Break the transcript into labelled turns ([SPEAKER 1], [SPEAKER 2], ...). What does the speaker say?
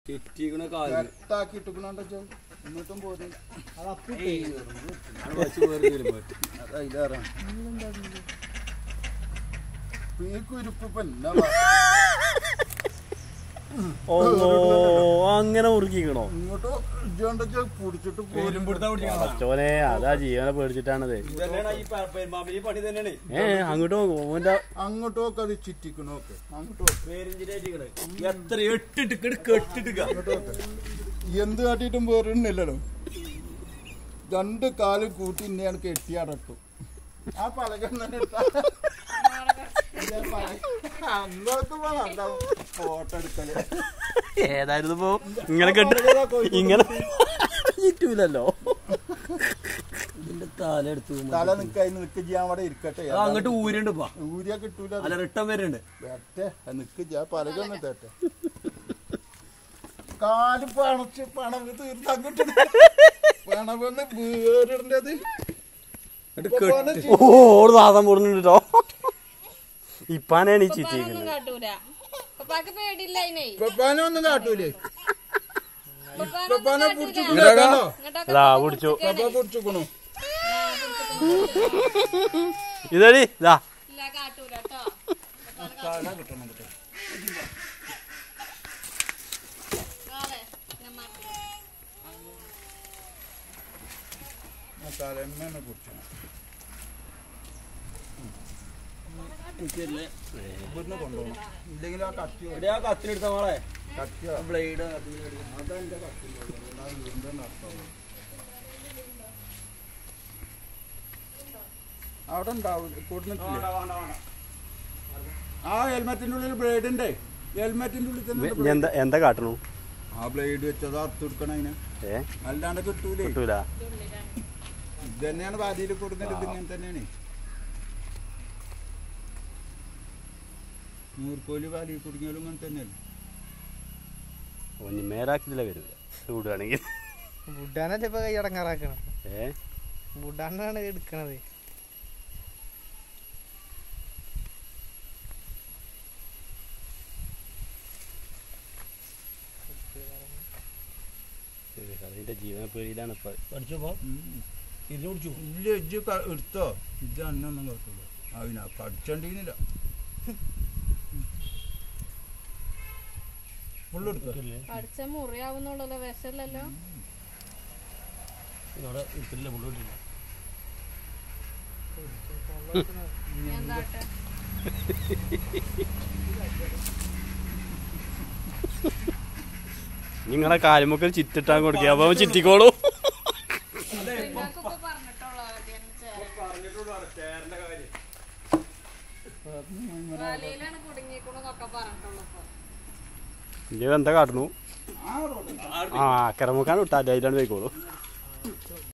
[SPEAKER 1] ചുറ്റിക്കണ കാലിന്
[SPEAKER 2] കെട്ടാക്കിട്ടിക്കണോണ്ടോ എന്നിട്ടും പോരുന്നില്ല
[SPEAKER 1] അത് വച്ച് വേറെ വരുമ്പോ
[SPEAKER 2] അത് അതിലേറാണ് ഈ കുരുപ്പ് ഇപ്പൊ എന്നാ
[SPEAKER 3] ഓ അങ്ങനെ മുറുക്കിക്കണോ
[SPEAKER 2] ഇങ്ങോട്ട് ഇജോണ്ടോ പിടിച്ചിട്ട് പോരും
[SPEAKER 1] പേരും പിടുത്താ പിടിക്കണം
[SPEAKER 3] പച്ചോനെ അതാ ജീവനെ പേടിച്ചിട്ടാണത്
[SPEAKER 1] ഇതന്നെയാണ് ഈ പ- പെരുമ്പാമ്പിന് ഈ പണി തന്നെയാണ്
[SPEAKER 3] ഏ അങ്ങോട്ട് പോകും ഓന്റെ
[SPEAKER 2] അങ്ങോട്ട് നോക്ക് അത് ചുറ്റിക്കണോക്കെ അങ്ങോട്ട് നോക്ക്
[SPEAKER 1] പേരിഞ്ചിട്ടായിട്ടിക്കണ് എത്ര എട്ടിട്ട് കെട്ടിട്ടുക
[SPEAKER 2] അങ്ങോട്ട് നോക്ക് എന്ത് കാട്ടിയിട്ടും പോരുന്നില്ലല്ലോ രണ്ട് കാലും കൂട്ടി ഇന്നെയാണ് കെട്ടി അടട്ടു ആ പലകം തന്നെ ഇട്ടാ. ഇതേ പലക. അങ്ങോട്ട് പോകണ്ട ഫോട്ടോ എടുക്കല്
[SPEAKER 3] ഏതായിരുന്നു ഇപ്പൊ ഇങ്ങനെ കെട്ട് ഇങ്ങനെ ചുറ്റൂലല്ലോ
[SPEAKER 1] ഇതിന്റെ തല എടുത്തു
[SPEAKER 2] തല നിക്കായി നിക്ക് ചെയ്യാൻ അവിടെ ഇരിക്കട്ടെ
[SPEAKER 1] അങ്ങോട്ട് ഊരുണ്ട് ഇപ്പൊ
[SPEAKER 2] ഊരിയ കിട്ടൂല
[SPEAKER 1] അല്ല റിട്ടം വരുന്നുണ്ട്
[SPEAKER 2] വേട്ടെ നിക്ക് ചെയ്യാ പലകൊന്നും തേട്ടെ കാല് പണച്ച് പണം തീർത്ത് അങ്ങോട്ട് പണമെന്ന് വേറിടേണ്ടത്
[SPEAKER 3] ഓ ഓട് നാദം പോടുന്നുണ്ടോ ഇപ്പാനാണ് ഈ
[SPEAKER 4] പപ്പാനൊന്നും
[SPEAKER 3] ചിറ്റിക്കുന്നത്
[SPEAKER 4] കാട്ടൂല പപ്പാക്ക് പേടില്ല അതിനെ
[SPEAKER 2] പപ്പാനൊന്നും കാട്ടൂലേ
[SPEAKER 4] പപ്പാനൊന്നും
[SPEAKER 2] പപ്പാനെ
[SPEAKER 4] കാട്ടൂല.
[SPEAKER 2] പിടിച്ചിട്ടുണ്ടോ
[SPEAKER 4] ഇങ്ങോട്ടൊക്കെ
[SPEAKER 3] ഇതാ പിടിച്ചു
[SPEAKER 2] പപ്പ പിടിച്ചിക്കണു
[SPEAKER 3] ഇതടി ഇതാ
[SPEAKER 4] ഇല്ല കാട്ടൂല കേട്ടോ
[SPEAKER 2] തലമ്മേനെ പിടിച്ചു ഇവിടുന്ന് കൊണ്ടുപോകണം ഇല്ലെങ്കിൽ ആ കത്തി
[SPEAKER 1] എവിടെ ആ കത്തിനെടുത്ത മോളെ
[SPEAKER 2] കത്തിയോ
[SPEAKER 1] ബ്ലേഡ്
[SPEAKER 2] അതെന്റെ കത്തില്ല അവിടെ ഉണ്ടാവും കൊടുത്തിട്ടില്ലേ ആ ഹെൽമെറ്റിന്റെ ഉള്ളിൽ ബ്ലേഡ് ഉണ്ട് ഹെൽമെറ്റിന്റെ ഉള്ളിൽ തന്നെ ഉണ്ട്
[SPEAKER 3] ഇനി എന്താ എന്താ കാട്ടണു
[SPEAKER 2] blade. ആ ബ്ലേഡ് വെച്ചത് അറുത്ത് കൊടുക്കണം അതിന്
[SPEAKER 3] ഏ
[SPEAKER 2] അല്ലാണ്ട് കിട്ടൂലേ
[SPEAKER 3] കിട്ടൂല
[SPEAKER 2] ഇത് തന്നെയാണ് ഭാര്യയിൽ കൊടുക്കുന്നത് ഇത് ഇങ്ങനെ തന്നെയാണ് നൂർക്കോലി ഭാര്യയിൽ കുടുങ്ങിയാലും ഇങ്ങനെ തന്നെയല്ലേ
[SPEAKER 3] ഒന്നി മേലാക്കില്ല വരൂല ചൂടുകയാണെങ്കിൽ
[SPEAKER 5] ബുഡാനല്ലേ ഇപ്പൊ കൈ അടങ്ങാറാക്കണം
[SPEAKER 3] ഏ
[SPEAKER 5] ബുഡാനാണ് എടുക്കണത്
[SPEAKER 3] അതിന്റെ ജീവന പേടിയിലാണ് ഇപ്പൊ
[SPEAKER 1] പഠിച്ചോ പോ തിരിഞ്ഞു പിടിച്ചു
[SPEAKER 2] ഇല്ല ഇജ്ജ് ക- എടുത്തോ ഇജ്ജ് അന്നൊന്നും കേട്ടുള്ളൂ അതിനാ കടിച്ചണ്ടിന്നില്ല ഫുള്ളെടുത്തോ
[SPEAKER 4] പഠിച്ച മുറിയാവുന്നുള്ളല്ലോ വിഷല്ലല്ലോ
[SPEAKER 1] ഇവിടെ ഇത്തിരില്ല പുള്ളിട്ടില്ല
[SPEAKER 4] എന്താട്ടെ
[SPEAKER 3] നിങ്ങളെ കാലുമൊക്കെ ചിറ്റിട്ടാൻ കൊടുക്കുക അപ്പൊ അവൻ ചിറ്റിക്കോളൂ
[SPEAKER 4] നിങ്ങൾക്കിപ്പോ പറഞ്ഞിട്ടുള്ളൂ ആദ്യം വലയിലാണ് കുടുങ്ങിക്കണെന്നൊക്കെ പറഞ്ഞിട്ടുള്ളൂ ഇപ്പൊ
[SPEAKER 3] ഇനി എന്താ കാട്ടണു ആ അക്കരമുക്കാൻ വിട്ടാ അതിലാണ് പോയിക്കോളൂ